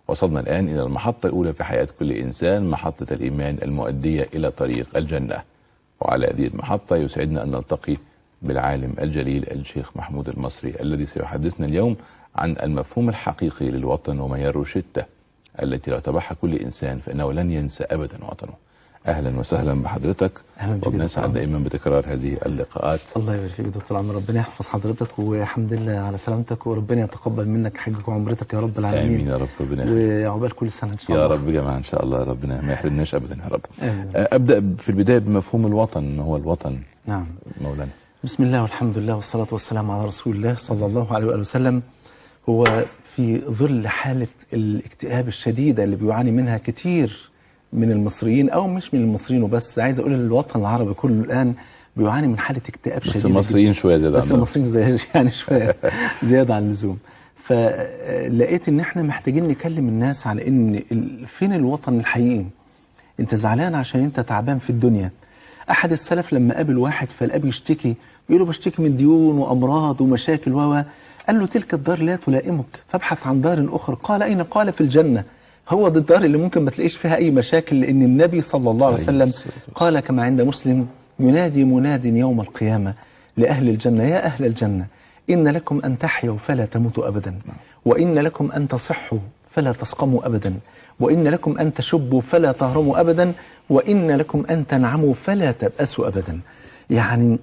وصلنا الآن إلى المحطة الأولى في حياة كل إنسان محطة الإيمان المؤدية إلى طريق الجنة وعلى هذه المحطة يسعدنا أن نلتقي بالعالم الجليل الشيخ محمود المصري الذي سيحدثنا اليوم عن المفهوم الحقيقي للوطن وما يروشته التي لو تبعها كل إنسان فإنه لن ينسى أبدا وطنه أهلا وسهلا بحضرتك أهلا بك وبنسعد دكتور. دائما بتكرار هذه اللقاءات الله يبارك فيك دكتور عمرو ربنا يحفظ حضرتك والحمد لله على سلامتك وربنا يتقبل منك حجك وعمرتك يا رب آمين العالمين يا رب ربنا يخليك. وعقبال كل سنه ان شاء يا الله رب جماعة إن شاء الله ربنا ما يحرمناش أبدا يا رب آمين. أبدأ في البداية بمفهوم الوطن ما هو الوطن نعم مولانا بسم الله والحمد لله والصلاة والسلام على رسول الله صلى الله عليه وآله وسلم هو في ظل حالة الاكتئاب الشديدة اللي بيعاني منها كتير من المصريين أو مش من المصريين وبس عايز أقول الوطن العربي كله الآن بيعاني من حالة اكتئاب بس شديدة المصريين شوية زيادة بس عندنا المصريين زي يعني شوية زيادة عن اللزوم فلقيت ان احنا محتاجين نكلم الناس على ان ال- فين الوطن الحقيقي انت زعلان عشان انت تعبان في الدنيا احد السلف لما قابل واحد فلقاه بيشتكي بيقول له بشتكي من ديون وامراض ومشاكل و قال له تلك الدار لا تلائمك فابحث عن دار اخرى قال اين قال في الجنه هو دي الدار اللي ممكن ما تلاقيش فيها اي مشاكل لان النبي صلى الله عليه عليه وسلم الصلاة والسلام. قال كما عند مسلم ينادي مناد يوم القيامه لاهل الجنه يا اهل الجنه ان لكم ان تحيوا فلا تموتوا ابدا وان لكم ان تصحوا فلا تسقموا ابدا وإن لكم أن تشبوا فلا تهرموا أبدا وإن لكم أن تنعموا فلا تبأسوا أبدا يعني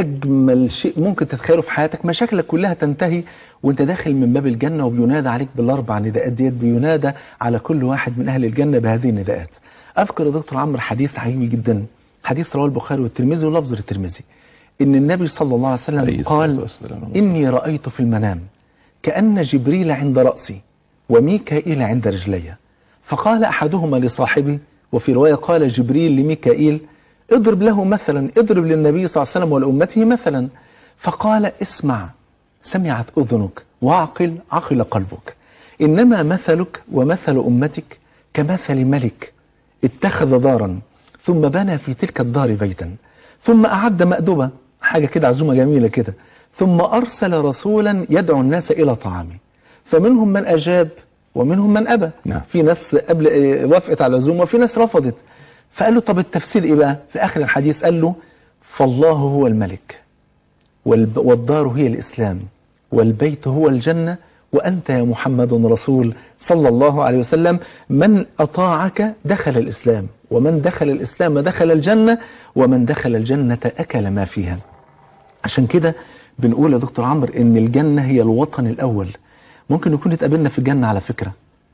أجمل شيء ممكن تتخيله في حياتك مشاكلك كلها تنتهي وانت داخل من باب الجنة وبينادى عليك بالأربع نداءات ديت بينادى على كل واحد من أهل الجنة بهذه النداءات أذكر يا دكتور عمرو حديث عجيب جدا حديث رواه البخاري والترمذي ولفظ الترمذي إن النبي صلى الله عليه عليه وسلم الصلاة قال والسلام. إني رأيت في المنام كأن جبريل عند رأسي وميكائيل عند رجلي فقال أحدهما لصاحبه وفي رواية قال جبريل لميكائيل اضرب له مثلا اضرب للنبي صلى الله عليه وسلم ولأمته مثلا فقال اسمع سمعت أذنك وعقل عقل قلبك إنما مثلك ومثل أمتك كمثل ملك اتخذ دارا ثم بنى في تلك الدار بيتا ثم أعد مأدبة حاجة كده عزومة جميلة كده ثم أرسل رسولا يدعو الناس إلى طعامه فمنهم من أجاب ومنهم من أبى نعم. في ناس قبل آه، وافقت على العزومة وفي ناس رفضت فقال له طب التفسير إيه بقى في آخر الحديث قال له فالله هو الملك والب- والدار هي الإسلام والبيت هو الجنة وأنت يا محمد رسول صلى الله عليه وسلم من أطاعك دخل الإسلام ومن دخل الإسلام دخل الجنة ومن دخل الجنة أكل ما فيها عشان كده بنقول يا دكتور عمرو ان الجنة هي الوطن الاول ممكن نكون اتقابلنا في الجنة على فكرة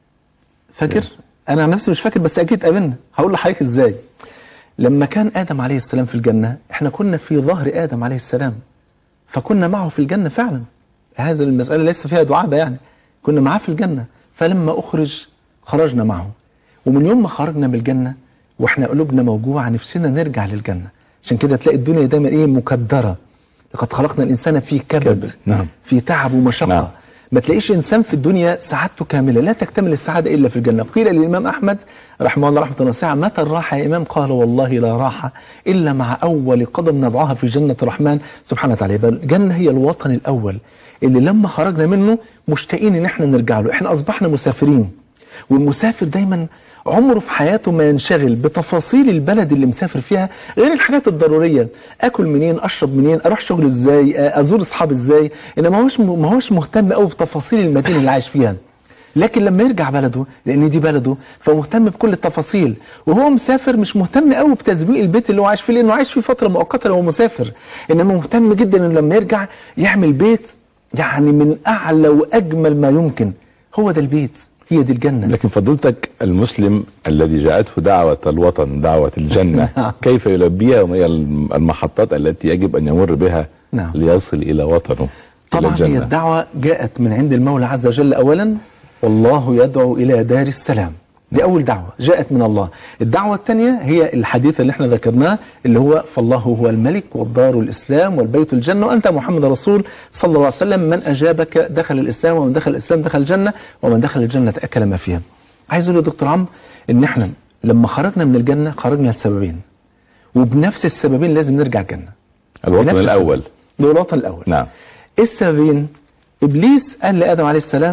فاكر انا عن نفسي مش فاكر بس اكيد اتقابلنا هقول لحضرتك ازاي لما كان ادم عليه السلام في الجنة احنا كنا في ظهر ادم عليه السلام فكنا معه في الجنة فعلا هذه المسألة ليس فيها دعابة يعني كنا معاه في الجنة فلما أخرج خرجنا معه ومن يوم ما خرجنا من الجنة واحنا قلوبنا موجوعة نفسنا نرجع للجنة عشان كده تلاقي الدنيا دايما ايه مكدرة لقد خلقنا الإنسان في كبد كبد، نعم. في تعب ومشقة نعم. ما تلاقيش إنسان في الدنيا سعادته كاملة لا تكتمل السعادة إلا في الجنة قيل للإمام أحمد رحمه الله رحمة واسعة متى الراحة يا إمام قال والله لا راحة إلا مع أول قدم نضعها في جنة الرحمن سبحانه وتعالى يبقى الجنة هي الوطن الأول اللي لما خرجنا منه مشتاقين إن احنا نرجع له احنا أصبحنا مسافرين والمسافر دايما عمره في حياته ما ينشغل بتفاصيل البلد اللي مسافر فيها غير الحاجات الضرورية اكل منين اشرب منين اروح شغل ازاي ازور اصحابي ازاي انما ما هوش ما هوش مهتم قوي بتفاصيل المدينة اللي عايش فيها لكن لما يرجع بلده لان دي بلده فمهتم بكل التفاصيل وهو مسافر مش مهتم قوي بتزويق البيت اللي هو عايش فيه لانه عايش فيه فتره مؤقته لو مسافر انما مهتم جدا انه لما يرجع يعمل بيت يعني من اعلى واجمل ما يمكن هو ده البيت هي دي الجنه لكن فضيلتك المسلم الذي جاءته دعوة الوطن دعوة الجنة نعم. كيف يلبيها وما هي المحطات التي يجب أن يمر بها نعم. ليصل إلى وطنه إلى طبعا هي الجنة الدعوة جاءت من عند المولى عز وجل أولا والله يدعو إلى دار السلام دي أول دعوة جاءت من الله الدعوة الثانية هي الحديث اللي احنا ذكرناه اللي هو فالله هو الملك والدار الإسلام والبيت الجنة وأنت محمد رسول صلى الله عليه وسلم من أجابك دخل الإسلام ومن دخل الإسلام دخل الجنة ومن دخل الجنة أكل ما فيها عايز أقول يا دكتور عمرو إن احنا لما خرجنا من الجنة خرجنا لسببين وبنفس السببين لازم نرجع الجنة الوطن بنفس الأول السبب. ده الوطن الأول نعم ايه السببين ابليس قال لادم عليه السلام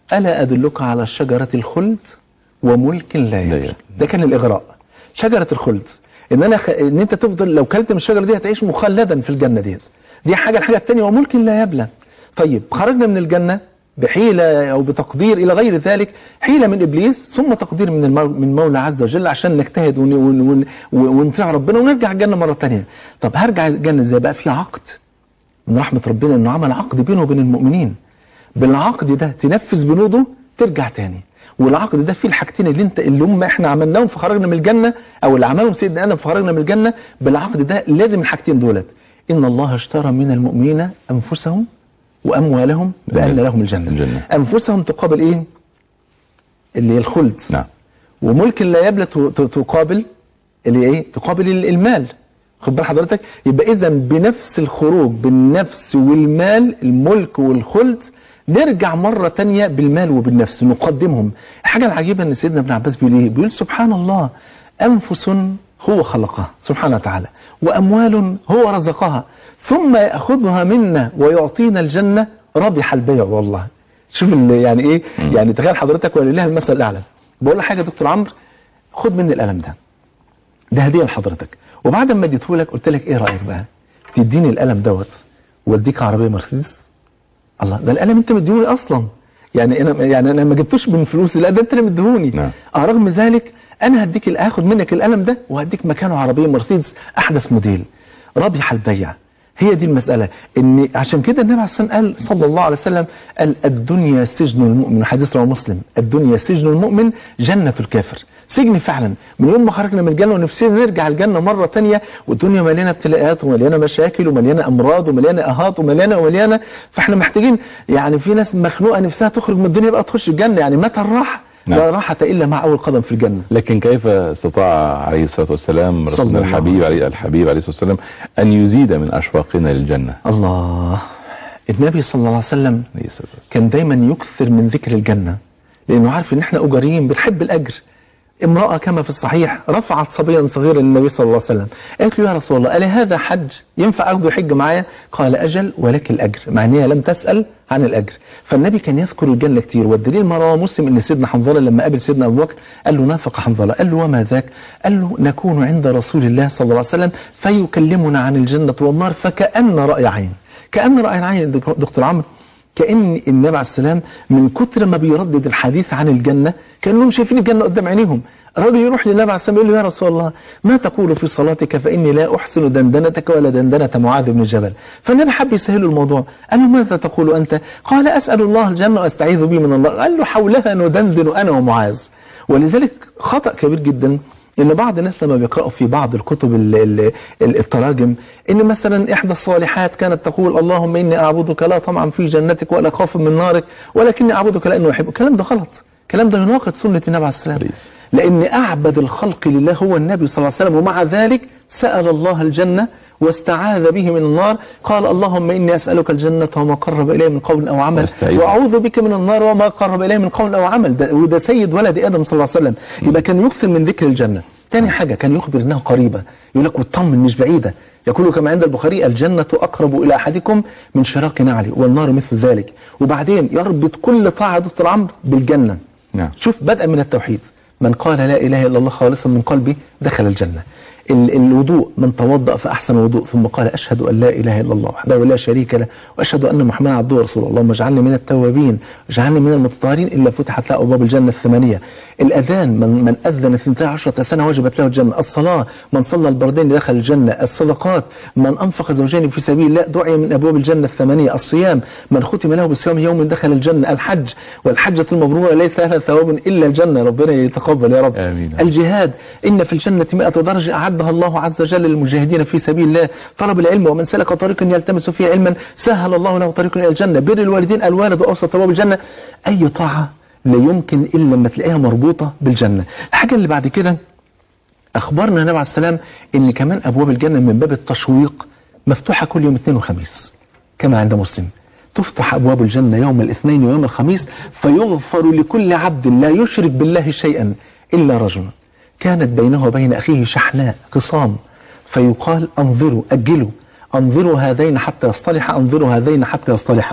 ألا أدلك على شجرة الخلد وملك لا لا يبلى يبلى. ده كان الإغراء شجرة الخلد إن أنا خ... إن أنت تفضل لو كلت من الشجرة دي هتعيش مخلدا في الجنة دي دي حاجة الحاجة الثانية وملك لا يبلى طيب خرجنا من الجنة بحيلة أو بتقدير إلى غير ذلك حيلة من إبليس ثم تقدير من المو... من مولى عز وجل عشان نجتهد ون... ون... ون... ونطيع ربنا ونرجع الجنة مرة ثانية طب هرجع الجنة إزاي بقى في عقد من رحمة ربنا إنه عمل عقد بينه وبين المؤمنين بالعقد ده تنفذ بنوده ترجع تاني والعقد ده فيه الحاجتين اللي انت اللي هم احنا عملناهم فخرجنا من الجنة او اللي عملهم سيدنا ادم فخرجنا من الجنة بالعقد ده لازم الحاجتين دولت ان الله اشترى من المؤمنين انفسهم واموالهم بان لهم الجنة الجنة. انفسهم تقابل ايه اللي هي الخلد نعم وملك لا يبلى ت- ت- تقابل اللي ايه تقابل ال- المال خد بال حضرتك يبقى اذا بنفس الخروج بالنفس والمال الملك والخلد نرجع مرة تانية بالمال وبالنفس نقدمهم الحاجة العجيبة ان سيدنا ابن عباس بيقول ايه بيقول سبحان الله انفس هو خلقها سبحانه وتعالى واموال هو رزقها ثم ياخذها منا ويعطينا الجنة ربح البيع والله شوف ال- يعني ايه يعني تخيل حضرتك ولله المثل الاعلى بقول لك حاجه يا دكتور عمرو خد مني القلم ده ده هديه لحضرتك وبعد ما اديته لك قلت لك ايه رايك بقى تديني القلم دوت واديك عربيه مرسيدس الله ده القلم انت مديهوني اصلا يعني انا يعني انا ما جبتوش من فلوسي لا ده انت اللي مديهوني نعم. اه رغم ذلك انا هديك هاخد منك القلم ده وهديك مكانه عربيه مرسيدس احدث موديل ربح البيع هي دي المسألة ان عشان كده النبي عليه الصلاة والسلام قال صلى الله عليه وسلم قال الدنيا سجن المؤمن حديث رواه مسلم الدنيا سجن المؤمن جنة الكافر سجن فعلا من يوم ما خرجنا من الجنة ونفسنا نرجع الجنة مرة تانية والدنيا مليانة ابتلاءات ومليانة مشاكل ومليانة أمراض ومليانة أهات ومليانة ومليانة فاحنا محتاجين يعني في ناس مخنوقة نفسها تخرج من الدنيا بقى تخش الجنة يعني متى الراحة نعم. لا راحة إلا مع أول قدم في الجنة لكن كيف استطاع عليه الصلاة والسلام صلى رسولنا الله الحبيب عليه عليه الحبيب عليه الصلاة والسلام أن يزيد من أشواقنا للجنة الله النبي صلى الله عليه وسلم عليه الصلاة والسلام كان دايما يكثر من ذكر الجنة لأنه عارف إن إحنا أجاريين بنحب الأجر امرأة كما في الصحيح رفعت صبيا صغيرا للنبي صلى الله عليه وسلم قالت له يا رسول الله ألا هذا حج ينفع أخذ حج معايا قال أجل ولك الأجر مع أن هي لم تسأل عن الأجر فالنبي كان يذكر الجنة كتير والدليل ما رواه مسلم أن سيدنا حنظلة لما قابل سيدنا أبو بكر قال له نافق حنظلة قال له وما ذاك قال له نكون عند رسول الله صلى الله عليه وسلم سيكلمنا عن الجنة والنار فكأن رأي عين كأن رأي عين دكتور عمرو كأن النبي عليه السلام من كتر ما بيردد الحديث عن الجنة كأنهم شايفين الجنة قدام عينيهم الراجل يروح للنبي عليه السلام يقول له يا رسول الله ما تقول في صلاتك فإني لا أحسن دندنتك ولا دندنة معاذ بن جبل فالنبي حب يسهل الموضوع قال له ماذا تقول أنت قال أسأل الله الجنة وأستعيذ به من النار قال له حولها ندندن أنا ومعاذ ولذلك خطأ كبير جدا ان بعض الناس لما بيقرأوا في بعض الكتب ال ال ال التراجم ان مثلا احدى الصالحات كانت تقول اللهم اني اعبدك لا طمعا في جنتك ولا خاف من نارك ولكني اعبدك لانه احبك الكلام ده غلط الكلام ده يناقض سنة النبي عليه السلام كويس. لان اعبد الخلق لله هو النبي صلى الله عليه وسلم ومع ذلك سأل الله الجنة واستعاذ به من النار قال اللهم إني أسألك الجنة وما قرب إليه من قول أو عمل واستعيذ. وأعوذ بك من النار وما قرب إليه من قول أو عمل ده وده سيد ولد آدم صلى الله عليه وسلم يبقى كان يكثر من ذكر الجنة تاني حاجة كان يخبر انها قريبة يقول لك واطمن مش بعيدة يقول كما عند البخاري الجنة أقرب إلى أحدكم من شراك نعلي والنار مثل ذلك وبعدين يربط كل طاعة دكتور عمرو بالجنة نعم شوف بدءا من التوحيد من قال لا إله إلا الله خالصا من قلبي دخل الجنة ال- الوضوء من توضأ فأحسن وضوء ثم قال أشهد أن لا إله إلا الله وحده لا شريك له وأشهد أن محمدا عبده ورسوله اللهم اجعلني من التوابين واجعلني من المتطهرين إلا فتحت له أبواب الجنة الثمانية الأذان من, من أذن 12 سنة وجبت له الجنة الصلاة من صلى البردين دخل الجنة الصدقات من أنفق زوجين في سبيل الله دعي من أبواب الجنة الثمانية الصيام من ختم له بصيام يوم دخل الجنة الحج والحجة المبرورة ليس لها ثواب إلا الجنة ربنا يتقبل يا رب آمين. الجهاد إن في الجنة مئة درجة أعدها الله عز وجل للمجاهدين في سبيل الله طلب العلم ومن سلك طريقا يلتمس فيه علما سهل الله له طريقا إلى الجنة بر الوالدين الوالد أوسط ثواب الجنة أي طاعة لا يمكن إلا لما تلاقيها مربوطة بالجنة الحاجة اللي بعد كده أخبرنا النبي عليه السلام إن كمان أبواب الجنة من باب التشويق مفتوحة كل يوم اثنين وخميس كما عند مسلم تفتح أبواب الجنة يوم الاثنين ويوم الخميس فيغفر لكل عبد لا يشرك بالله شيئا إلا رجل كانت بينه وبين أخيه شحناء خصام فيقال أنظروا أجلوا أنظروا هذين حتى يصطلحا أنظروا هذين حتى يصطلحا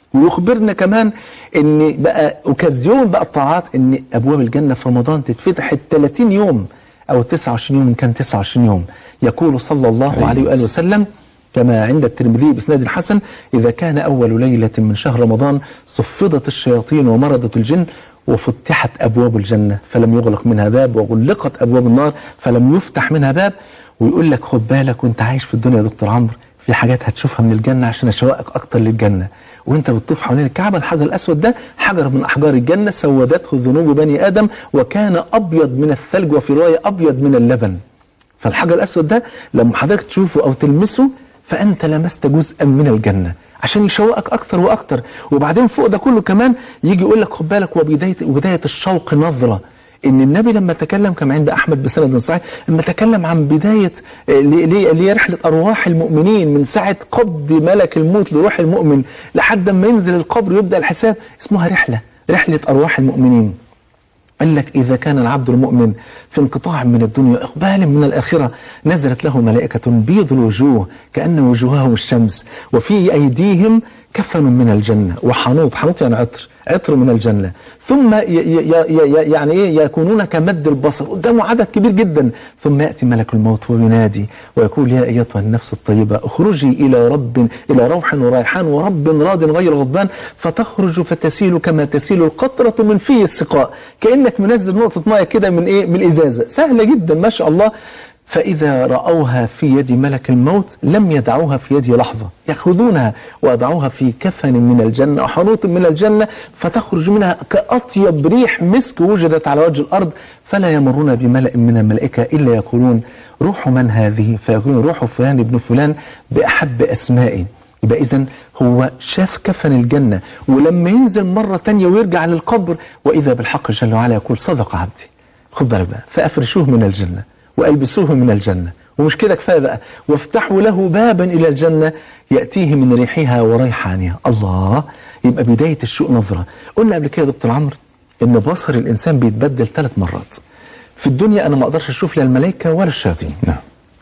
ويخبرنا كمان ان بقى اوكازيون بقى الطاعات ان ابواب الجنه في رمضان تتفتح ال 30 يوم او 29 يوم ان كان 29 يوم يقول صلى الله عليه واله وسلم كما عند الترمذي باسناد حسن اذا كان اول ليله من شهر رمضان صفدت الشياطين ومرضت الجن وفتحت ابواب الجنه فلم يغلق منها باب وغلقت ابواب النار فلم يفتح منها باب ويقول لك خد بالك وانت عايش في الدنيا يا دكتور عمرو في حاجات هتشوفها من الجنة عشان أشوقك أكتر للجنة وانت بتطوف حوالين الكعبة الحجر الأسود ده حجر من أحجار الجنة سودته ذنوب بني آدم وكان أبيض من الثلج وفي رواية أبيض من اللبن فالحجر الأسود ده لما حضرتك تشوفه أو تلمسه فأنت لمست جزءا من الجنة عشان يشوقك أكتر وأكتر وبعدين فوق ده كله كمان يجي يقول لك خد بالك وبداية وبداية الشوق نظرة ان النبي لما تكلم كما عند احمد بسند صحيح لما تكلم عن بدايه اللي هي رحله ارواح المؤمنين من ساعه قبض ملك الموت لروح المؤمن لحد ما ينزل القبر ويبدا الحساب اسمها رحله رحله ارواح المؤمنين قال لك إذا كان العبد المؤمن في انقطاع من الدنيا إقبال من الآخرة نزلت له ملائكة بيض الوجوه كأن وجوههم الشمس وفي أيديهم كفن من الجنة وحنوط حنوط يعني عطر عطر من الجنة ثم ي ي ي يعني ايه يكونون كمد البصر قدامه عدد كبير جدا ثم يأتي ملك الموت وينادي ويقول يا أيتها النفس الطيبة اخرجي إلى رب إلى روح وريحان ورب راض غير غضبان فتخرج فتسيل كما تسيل القطرة من فيه السقاء كأنك منزل نقطة ماء كده من ايه من الإزازة سهلة جدا ما شاء الله فإذا رأوها في يد ملك الموت لم يدعوها في يدي لحظة يأخذونها ويضعوها في كفن من الجنة وحنوط من الجنة فتخرج منها كأطيب ريح مسك وجدت على وجه الأرض فلا يمرون بملأ من الملائكة إلا يقولون روح من هذه فيقولون روح فلان ابن فلان بأحب أسمائه يبقى إذا هو شاف كفن الجنة ولما ينزل مرة تانية ويرجع للقبر وإذا بالحق جل وعلا يقول صدق عبدي خد بالك بقى فأفرشوه من الجنة وألبسوه من الجنة ومش كده كفايه بقى وافتحوا له بابا إلى الجنة يأتيه من ريحها وريحانها الله يبقى بداية الشوق نظرة قلنا قبل كده يا دكتور عمرو إن بصر الإنسان بيتبدل ثلاث مرات في الدنيا أنا ما أقدرش أشوف لا الملائكة ولا الشياطين نعم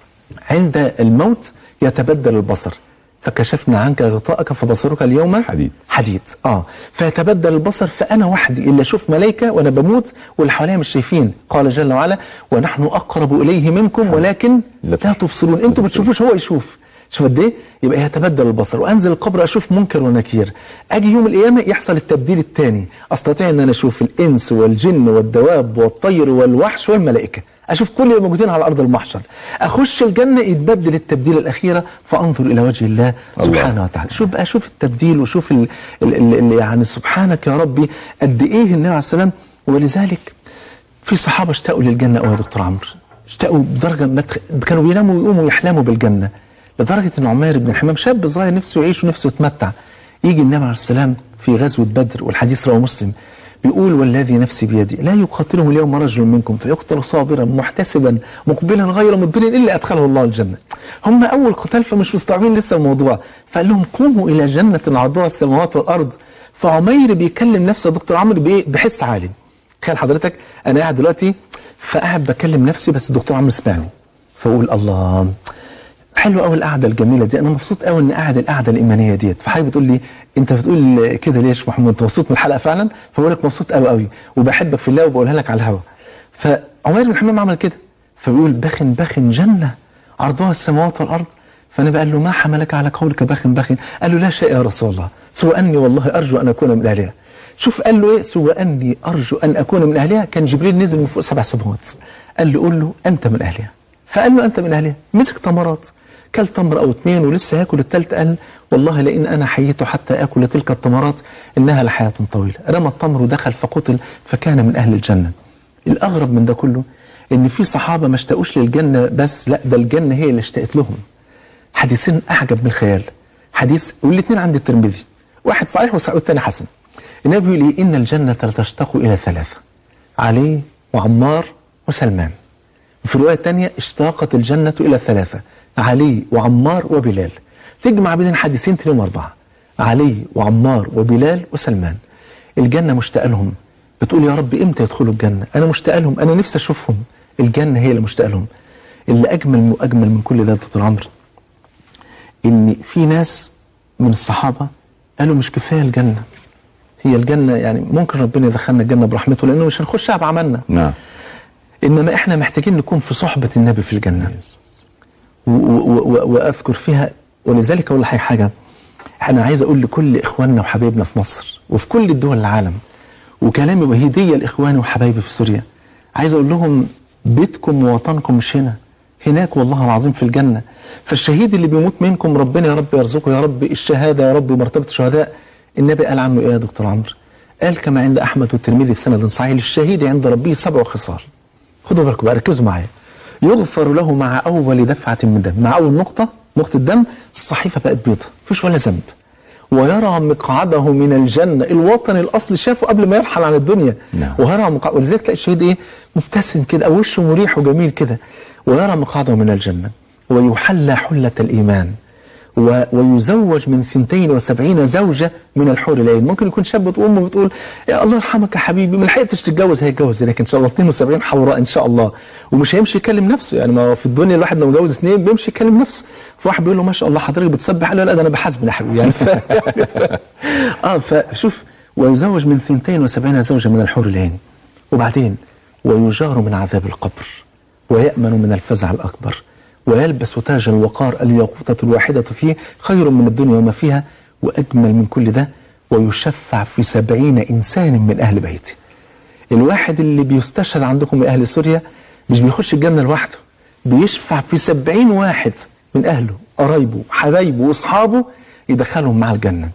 عند الموت يتبدل البصر فكشفنا عنك غطاءك فبصرك اليوم حديد حديد اه فيتبدل البصر فانا وحدي اللي اشوف ملائكه وانا بموت واللي حواليا مش شايفين قال جل وعلا ونحن اقرب اليه منكم ولكن لا تبصرون انتوا بتشوفوش هو يشوف شوف قد ايه يبقى يتبدل البصر وانزل القبر اشوف منكر ونكير اجي يوم القيامه يحصل التبديل الثاني استطيع ان انا اشوف الانس والجن والدواب والطير والوحش والملائكه اشوف كل اللي موجودين على ارض المحشر اخش الجنه يتبدل التبديل الاخيره فانظر الى وجه الله سبحانه وتعالى شوف بقى شوف التبديل وشوف ال ال ال يعني سبحانك يا ربي قد ايه النبي عليه السلام ولذلك في صحابه اشتاقوا للجنه قوي يا دكتور عمرو اشتاقوا بدرجه ما تخ... كانوا بيناموا ويقوموا يحلموا بالجنه لدرجه ان عمير بن حمام شاب صغير نفسه يعيش ونفسه يتمتع يجي النبي عليه السلام في غزوه بدر والحديث رواه مسلم بيقول والذي نفسي بيدي لا يقاتله اليوم رجل منكم فيقتل صابرا محتسبا مقبلا غير مدبر الا ادخله الله الجنه هم اول قتال فمش مستوعبين لسه الموضوع فقال لهم قوموا الى جنه عرضها السماوات والارض فعمير بيكلم نفسه دكتور عمرو بحس عالي تخيل حضرتك انا قاعد دلوقتي فقاعد بكلم نفسي بس الدكتور عمرو سمعني فاقول الله حلو قوي القعده الجميله دي انا مبسوط قوي ان قاعد القعده الايمانيه ديت فحضرتك بتقول لي انت بتقول كده ليه يا شيخ محمود انت مبسوط من الحلقه فعلا فبقول لك مبسوط قوي قوي وبحبك في الله وبقولها لك على الهوا فعمير بن حمام عمل كده فبيقول بخن بخن جنه عرضها السماوات والارض فالنبي قال له ما حملك على قولك بخن بخن قال له لا شيء يا رسول الله سوى اني والله ارجو ان اكون من اهلها شوف قال له ايه سوى اني ارجو ان اكون من اهلها كان جبريل نزل من فوق سبع سماوات قال له قول له انت من اهلها فقال له انت من اهلها مسك تمرات كل تمر او اثنين ولسه هاكل الثالث قال والله لئن انا حييت حتى اكل تلك التمرات انها لحياه طويله رمى التمر ودخل فقتل فكان من اهل الجنه الاغرب من ده كله ان في صحابه ما اشتاقوش للجنه بس لا ده الجنه هي اللي اشتقت لهم حديثين اعجب من الخيال حديث والاثنين عند الترمذي واحد صحيح والثاني حسن النبي بيقول ايه ان الجنه لتشتاق الى ثلاثه علي وعمار وسلمان وفي الروايه الثانيه اشتاقت الجنه الى ثلاثه علي وعمار وبلال تجمع بين الحديثين تلاقيهم أربعة علي وعمار وبلال وسلمان الجنة مشتاق لهم بتقول يا رب امتى يدخلوا الجنة أنا مشتاق لهم أنا نفسي أشوفهم الجنة هي اللي مشتاق لهم اللي أجمل وأجمل من كل ده دكتور عمرو إن في ناس من الصحابة قالوا مش كفايه الجنه هي الجنه يعني ممكن ربنا يدخلنا الجنه برحمته لانه مش هنخشها بعملنا نعم انما احنا محتاجين نكون في صحبه النبي في الجنه و- و- و- واذكر فيها ولذلك اقول لحضرتك حاجه انا عايز اقول لكل اخواننا وحبايبنا في مصر وفي كل الدول العالم وكلامي وهديه لاخواني وحبايبي في سوريا عايز اقول لهم بيتكم ووطنكم مش هنا هناك والله العظيم في الجنه فالشهيد اللي بيموت منكم ربنا يا رب يرزقه يا رب الشهاده يا رب ومرتبه الشهداء النبي قال عنه ايه يا دكتور عمرو قال كما عند احمد والترمذي في سند صحيح للشهيد عند ربه سبع خصال خدوا بالكم بقى ركزوا معايا يغفر له مع اول دفعه من دم مع اول نقطه نقطه الدم الصحيفه بقت بيضة مفيش ولا ذنب ويرى مقعده من الجنه الوطن الاصلي شافه قبل ما يرحل عن الدنيا نعم. ويرى مقعد ولذلك تلاقي الشهيد ايه مبتسم كده او وشه مريح وجميل كده ويرى مقعده من الجنه ويحلى حله الايمان و- ويزوج من 72 زوجة من الحور العين ممكن يكون شاب أمه بتقول يا الله يرحمك يا حبيبي ما لحقتش تتجوز هيتجوز لكن إن شاء الله 72 حوراء إن شاء الله ومش هيمشي يكلم نفسه يعني ما هو في الدنيا الواحد لو متجوز اثنين بيمشي يكلم نفسه فواحد بيقول له ما شاء الله حضرتك بتسبح قال له لا ده أنا بحاسب يا حبيبي يعني ف... يعني ف... اه فشوف ويزوج من 72 زوجة من الحور العين وبعدين ويجار من عذاب القبر ويأمن من الفزع الأكبر ويلبس تاج الوقار الياقوتة الواحدة فيه خير من الدنيا وما فيها وأجمل من كل ده ويشفع في سبعين إنسان من أهل بيته الواحد اللي بيستشهد عندكم من أهل سوريا مش بيخش الجنة لوحده بيشفع في سبعين واحد من أهله قرايبه حبايبه وأصحابه يدخلهم مع الجنة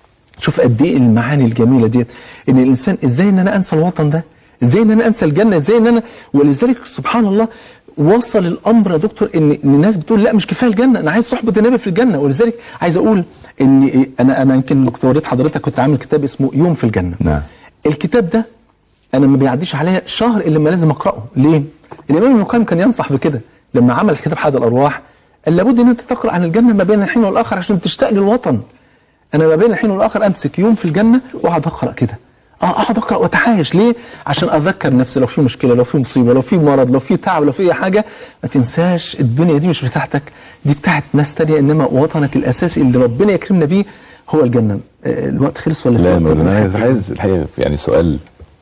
شوف قد ايه المعاني الجميله ديت ان الانسان ازاي ان انا انسى الوطن ده ازاي ان انا انسى الجنه ازاي ان انا ولذلك سبحان الله وصل الامر يا دكتور ان ان الناس بتقول لا مش كفايه الجنه انا عايز صحبه النبي في الجنه ولذلك عايز اقول ان انا انا يمكن دكتور وريت حضرتك كنت عامل كتاب اسمه يوم في الجنه نعم الكتاب ده انا ما بيعديش عليا شهر الا لما لازم اقراه ليه الامام ابن القيم كان ينصح بكده لما عمل كتاب حاد الارواح قال لابد ان انت تقرا عن الجنه ما بين الحين والاخر عشان تشتاق للوطن انا ما بين الحين والاخر امسك يوم في الجنه واقعد اقرا كده اه اقعد اقرا واتعايش ليه عشان اذكر نفسي لو في مشكله لو في مصيبه لو في مرض لو في تعب لو في اي حاجه ما تنساش الدنيا دي مش بتاعتك دي بتاعت ناس تانية انما وطنك الاساسي اللي ربنا يكرمنا بيه هو الجنه آه، الوقت خلص ولا في لا وقت؟ مولانا انا عايز- عايز الحقيقه يعني سؤال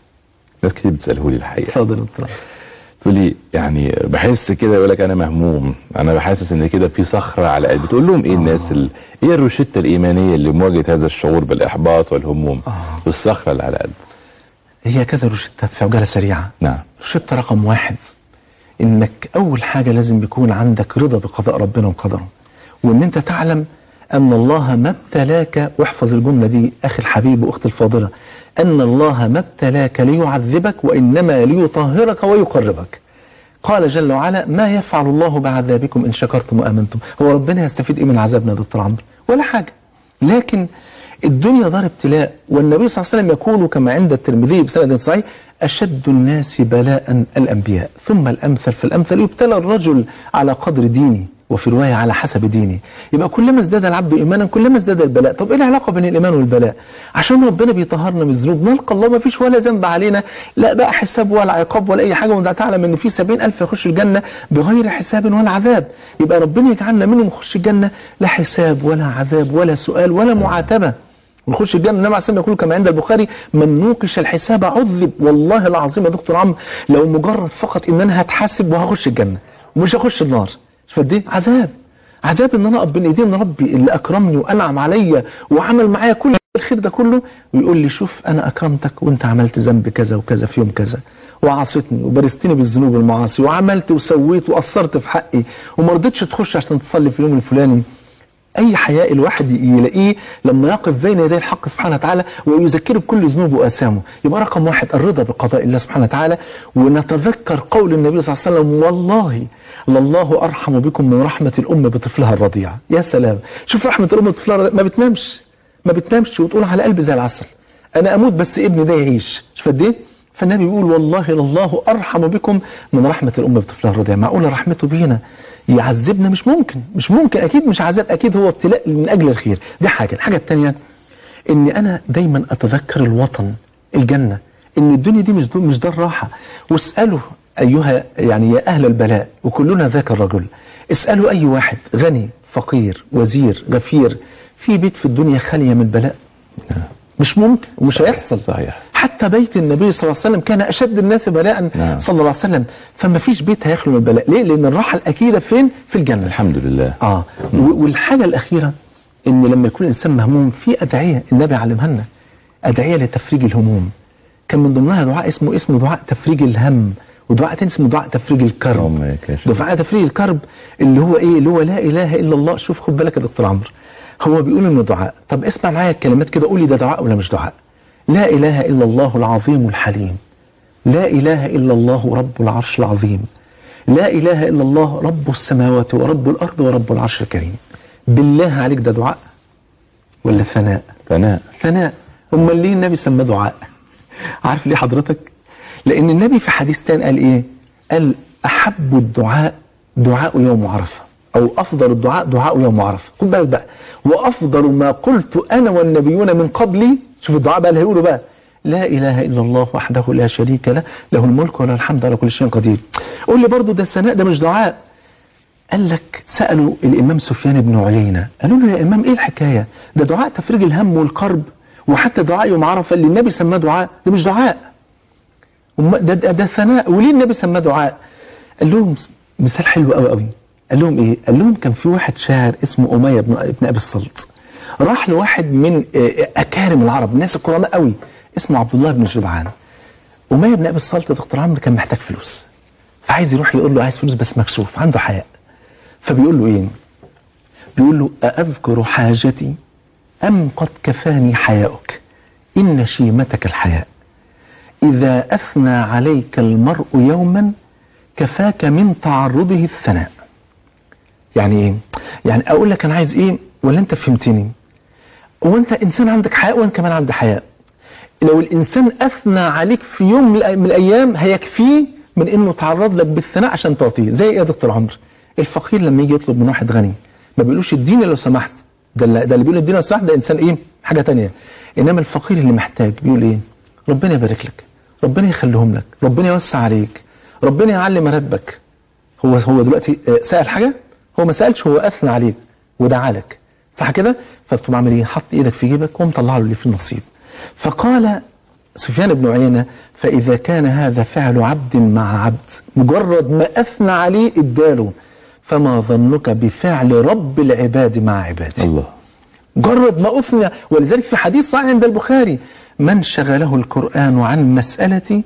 ناس كتير بتساله لي الحقيقه اتفضل يا دكتور. تقول لي يعني بحس كده يقول لك انا مهموم انا بحسس ان كده في صخره على قلبي تقول لهم ايه الناس ال... ايه الروشته الايمانيه اللي مواجهه هذا الشعور بالاحباط والهموم آه. والصخره اللي على قلبي هي كذا روشتة في عجالة سريعة نعم روشتة رقم واحد انك اول حاجة لازم يكون عندك رضا بقضاء ربنا وقدره وان انت تعلم ان الله ما ابتلاك واحفظ الجملة دي اخي الحبيب واختي الفاضلة ان الله ما ابتلاك ليعذبك وانما ليطهرك ويقربك قال جل وعلا ما يفعل الله بعذابكم ان شكرتم وامنتم هو ربنا يستفيد ايه من عذابنا يا دكتور عمرو ولا حاجه لكن الدنيا دار ابتلاء والنبي صلى الله عليه وسلم يقول كما عند الترمذي بسند صحيح اشد الناس بلاء الانبياء ثم الامثل فالامثل يبتلى الرجل على قدر دينه وفي رواية على حسب دينه يبقى كلما ازداد العبد إيمانا كلما ازداد البلاء طب إيه العلاقة بين الإيمان والبلاء عشان ربنا بيطهرنا من الذنوب نلقى الله ما فيش ولا ذنب علينا لا بقى حساب ولا عقاب ولا أي حاجة وانت تعلم إن في سبعين ألف يخش الجنة بغير حساب ولا عذاب يبقى ربنا يجعلنا منهم يخش الجنة لا حساب ولا عذاب ولا سؤال ولا معاتبة ونخش الجنة النبي عليه الصلاة يقول كما عند البخاري من نوقش الحساب عذب والله العظيم يا دكتور عمرو لو مجرد فقط ان انا هتحاسب وهخش الجنة ومش هخش النار فقد ايه عذاب عذاب ان انا اقف بين ايدين ربي اللي اكرمني وانعم عليا وعمل معايا كل الخير ده كله ويقول لي شوف انا اكرمتك وانت عملت ذنب كذا وكذا في يوم كذا وعصيتني وبرستني بالذنوب والمعاصي وعملت وسويت وقصرت في حقي وما رضيتش تخش عشان تصلي في اليوم الفلاني اي حياء الواحد يلاقيه لما يقف بين يدي الحق سبحانه وتعالى ويذكره بكل ذنوبه واثامه يبقى رقم واحد الرضا بقضاء الله سبحانه وتعالى ونتذكر قول النبي صلى الله عليه وسلم والله لله ارحم بكم من رحمه الام بطفلها الرضيع يا سلام شوف رحمه الام بطفلها الرضيع ما بتنامش ما بتنامش وتقول على قلبي زي العسل انا اموت بس ابني ده يعيش شوف قد ايه فالنبي بيقول والله لله ارحم بكم من رحمه الام بطفلها الرضيع معقوله رحمته بينا يعذبنا مش ممكن مش ممكن اكيد مش عذاب اكيد هو ابتلاء من اجل الخير دي حاجه الحاجه الثانيه اني انا دايما اتذكر الوطن الجنه ان الدنيا دي مش مش دار راحه واسالوا ايها يعني يا اهل البلاء وكلنا ذاك الرجل اسالوا اي واحد غني فقير وزير غفير في بيت في الدنيا خاليه من بلاء مش ممكن ومش صحيح، هيحصل صحيح حتى بيت النبي صلى الله عليه وسلم كان اشد الناس بلاء نعم. صلى الله عليه وسلم فما فيش بيت هيخلو من البلاء ليه لان الراحه الاكيده فين في الجنه الحمد لله اه و- والحاجه الاخيره ان لما يكون الانسان مهموم في ادعيه النبي علمها لنا ادعيه لتفريج الهموم كان من ضمنها دعاء اسمه اسمه دعاء تفريج الهم ودعاء تاني اسمه دعاء تفريج الكرب اللهم كاشف دعاء تفريج الكرب اللي هو ايه اللي هو لا اله الا الله شوف خد بالك يا دكتور عمرو هو بيقول انه دعاء طب اسمع معايا الكلمات كده قول لي ده دعاء ولا مش دعاء لا اله الا الله العظيم الحليم لا اله الا الله رب العرش العظيم لا اله الا الله رب السماوات ورب الارض ورب العرش الكريم بالله عليك ده دعاء ولا ثناء ثناء ثناء امال ليه النبي سماه دعاء عارف ليه حضرتك لان النبي في حديث تاني قال ايه قال احب الدعاء دعاء يوم عرفه او افضل الدعاء دعاء يوم عرفه خد بالك بقى وافضل ما قلت انا والنبيون من قبلي شوف الدعاء بقى اللي هيقوله بقى لا اله الا الله وحده لا شريك له له الملك وله الحمد على كل شيء قدير قول لي برضو ده الثناء ده مش دعاء قال لك سألوا الإمام سفيان بن عيينة قالوا له يا إمام إيه الحكاية ده دعاء تفريج الهم والكرب وحتى دعاء يوم عرفة اللي النبي سماه دعاء ده مش دعاء وما- ده, ده, ده ثناء وليه النبي سماه دعاء قال لهم مثال حلو قوي قوي قال لهم ايه قال لهم كان في واحد شاعر اسمه أمية بن, ابن أبي الصلت راح لواحد من آه، أكارم العرب الناس الكرماء قوي اسمه عبد الله بن جدعان أمية بن أبي الصلت يا دكتور عمرو كان محتاج فلوس فعايز يروح يقول له عايز فلوس بس مكسوف عنده حياء فبيقول له ايه بيقول له أأذكر حاجتي أم قد كفاني حياؤك إن شيمتك الحياء إذا أثنى عليك المرء يوما كفاك من تعرضه الثناء يعني ايه يعني اقول لك انا عايز ايه ولا انت فهمتني هو انت انسان عندك حياء وانا كمان عندي حياء لو الانسان اثنى عليك في يوم من الأ- من الايام هيكفيه من انه تعرض لك بالثناء عشان تعطيه زي ايه يا دكتور عمرو الفقير لما يجي يطلب من واحد غني ما بيقولوش اديني لو سمحت ده اللي, ده اللي بيقول اديني لو سمحت ده انسان ايه حاجه تانية انما الفقير اللي محتاج بيقول ايه ربنا يبارك لك ربنا يخليهم لك ربنا يوسع عليك ربنا يعلي مرتبك هو هو دلوقتي آه، سأل حاجة هو ما سألش هو أثنى عليك ودعا لك صح كده فتقوم عامل ايه حط ايدك في جيبك ومطلع له اللي في النصيب فقال سفيان بن عيينة فإذا كان هذا فعل عبد مع عبد مجرد ما أثنى عليه اداله فما ظنك بفعل رب العباد مع عباده الله مجرد ما أثنى ولذلك في حديث صحيح عند البخاري من شغله القرآن عن مسألتي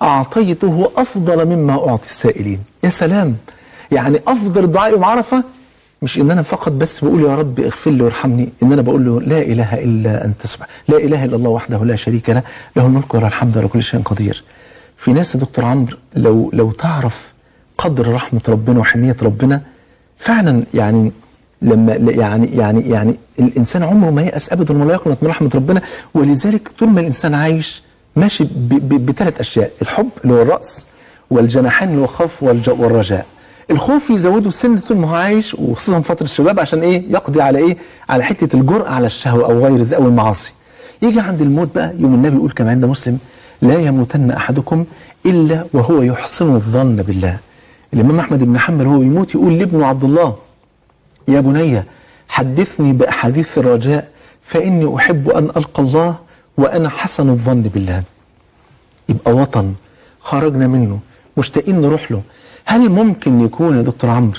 أعطيته أفضل مما أعطي السائلين يا سلام يعني أفضل دعاء يوم عرفة مش إن أنا فقط بس بقول يا رب اغفر لي وارحمني إن أنا بقول له لا إله إلا أنت سبحانه لا إله إلا الله وحده لا شريك له له الملك وله الحمد على كل شيء قدير في ناس يا دكتور عمرو لو لو تعرف قدر رحمة ربنا وحنية ربنا فعلا يعني لما يعني يعني يعني الانسان عمره ما يأس ابدا ولا يقنط من رحمه ربنا ولذلك طول ما الانسان عايش ماشي بثلاث اشياء الحب اللي هو الراس والجناحين اللي هو الخوف والج- والرجاء الخوف يزوده السن طول ما هو عايش وخصوصا فتره الشباب عشان ايه يقضي على ايه على حته الجرأه على الشهوه او غير ذلك او المعاصي يجي عند الموت بقى يوم النبي يقول كما عند مسلم لا يموتن احدكم الا وهو يحسن الظن بالله الامام احمد بن حنبل وهو يموت يقول لابنه عبد الله يا بني حدثني بأحاديث الرجاء فإني أحب أن ألقى الله وأنا حسن الظن بالله يبقى وطن خرجنا منه مشتاقين نروح له هل ممكن يكون يا دكتور عمرو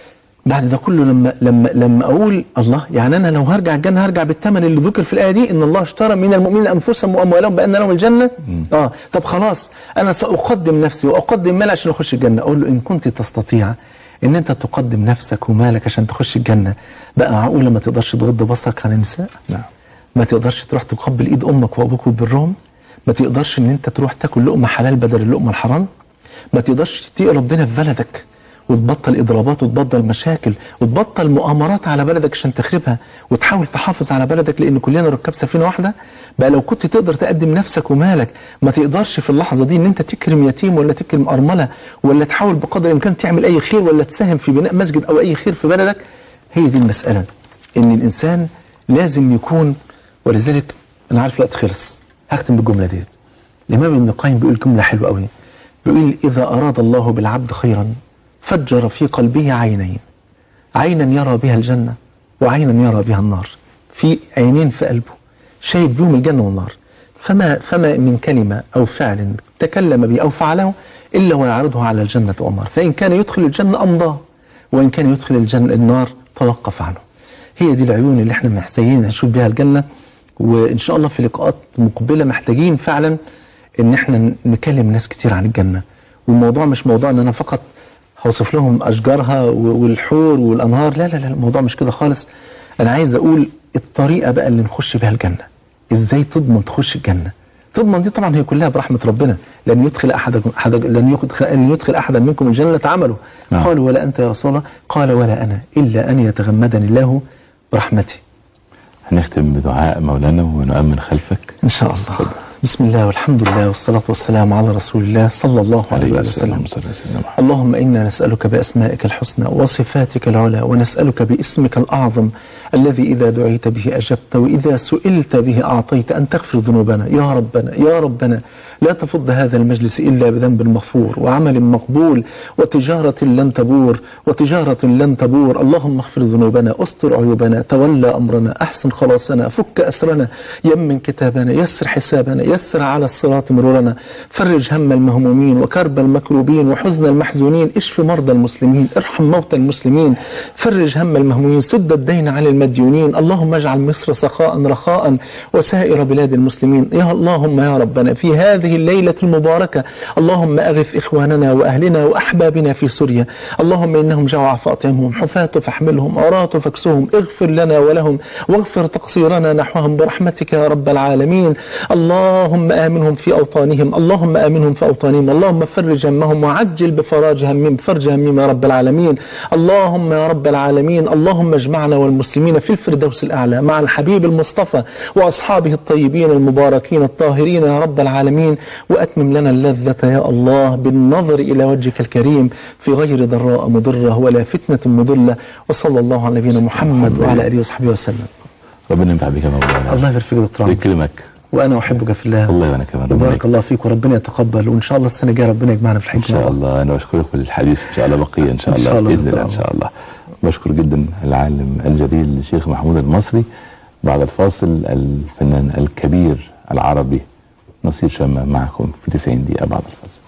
بعد ده كله لما لما لما اقول الله يعني انا لو هرجع الجنه هرجع بالثمن اللي ذكر في الايه دي ان الله اشترى من المؤمنين انفسهم واموالهم بان لهم الجنه مم. اه طب خلاص انا ساقدم نفسي واقدم مال عشان اخش الجنه اقول له ان كنت تستطيع ان انت تقدم نفسك ومالك عشان تخش الجنه بقى معقوله ما تقدرش تغض بصرك عن النساء نعم ما تقدرش تروح تقبل ايد امك وابوك وبرهم ما تقدرش ان انت تروح تاكل لقمه حلال بدل اللقمه الحرام ما تقدرش تتقي ربنا في بلدك وتبطل اضرابات وتبطل مشاكل وتبطل مؤامرات على بلدك عشان تخربها وتحاول تحافظ على بلدك لان كلنا ركاب سفينه واحده بقى لو كنت تقدر تقدم نفسك ومالك ما تقدرش في اللحظه دي ان انت تكرم يتيم ولا تكرم ارمله ولا تحاول بقدر الامكان تعمل اي خير ولا تساهم في بناء مسجد او اي خير في بلدك هي دي المساله ان الانسان لازم يكون ولذلك انا عارف الوقت خلص هختم بالجمله ديت الامام ابن القيم بيقول جمله حلوه قوي بيقول اذا اراد الله بالعبد خيرا فجر في قلبه عينين عينا يرى بها الجنه وعينا يرى بها النار في عينين في قلبه شايف بيهم الجنة والنار فما فما من كلمة أو فعل تكلم به أو فعله إلا ويعرضه على الجنة والنار فإن كان يدخل الجنة أمضاه وإن كان يدخل الجنة النار توقف عنه هي دي العيون اللي احنا محتاجين نشوف بها الجنة وإن شاء الله في لقاءات مقبلة محتاجين فعلا إن احنا نكلم ناس كتير عن الجنة والموضوع مش موضوع إن أنا فقط هوصف لهم أشجارها والحور والأنهار لا لا لا الموضوع مش كده خالص أنا عايز أقول الطريقة بقى اللي نخش بها الجنة إزاي تضمن تخش الجنة تضمن دي طبعا هي كلها برحمة ربنا لن يدخل أحد أحد لن يدخل, أن يدخل أحدا منكم الجنة عمله نعم. قالوا ولا أنت يا رسول الله قال ولا أنا إلا أن يتغمدني الله برحمتي هنختم بدعاء مولانا ونؤمن خلفك إن شاء الله بسم الله والحمد لله والصلاة والسلام على رسول الله صلى الله عليه وسلم صلى الله عليه وسلم اللهم إنا نسألك بأسمائك الحسنى وصفاتك العلى ونسألك باسمك الأعظم الذي إذا دعيت به أجبت وإذا سئلت به أعطيت أن تغفر ذنوبنا يا ربنا يا ربنا لا تفض هذا المجلس إلا بذنب مغفور وعمل مقبول وتجارة لن تبور وتجارة لن تبور اللهم اغفر ذنوبنا استر عيوبنا تولى أمرنا أحسن خلاصنا فك أسرنا يمن كتابنا يسر حسابنا يسر على الصراط مرورنا فرج هم المهمومين وكرب المكروبين وحزن المحزونين اشف مرضى المسلمين ارحم موتى المسلمين فرج هم المهمومين سد الدين عن المديونين اللهم اجعل مصر سخاء رخاء وسائر بلاد المسلمين يا اللهم يا ربنا في هذه الليلة المباركة اللهم أغث إخواننا وأهلنا وأحبابنا في سوريا اللهم إنهم جوع فأطعمهم حفاة فاحملهم عراة فاكسهم اغفر لنا ولهم واغفر تقصيرنا نحوهم برحمتك يا رب العالمين اللهم آمنهم في أوطانهم اللهم آمنهم في أوطانهم اللهم فرج همهم وعجل بفراج همهم فرج همهم يا رب العالمين اللهم يا رب العالمين اللهم اجمعنا والمسلمين في الفردوس الأعلى مع الحبيب المصطفى وأصحابه الطيبين المباركين الطاهرين يا رب العالمين وأتمم لنا اللذة يا الله بالنظر إلى وجهك الكريم في غير ضراء مضرة ولا فتنة مضلة وصلى الله على نبينا محمد وعلى آله وصحبه وسلم ربنا ينفع بك يا مولانا الله يبارك فيك يا دكتور عمرو. يكرمك وأنا أحبك في الله الله وانا كمان ربنا بارك الله فيك وربنا يتقبل وإن شاء الله السنة الجاية ربنا يجمعنا في ان الحج شاء الله انا بشكرك للحديث ان شاء الله بقيه ان شاء إن الله شاء الله باذن الله ان شاء الله بشكر جدا العالم الجليل الشيخ محمود المصري بعد الفاصل الفنان الكبير العربي نصير شامة معكم في 90 دقيقه بعد الفاصل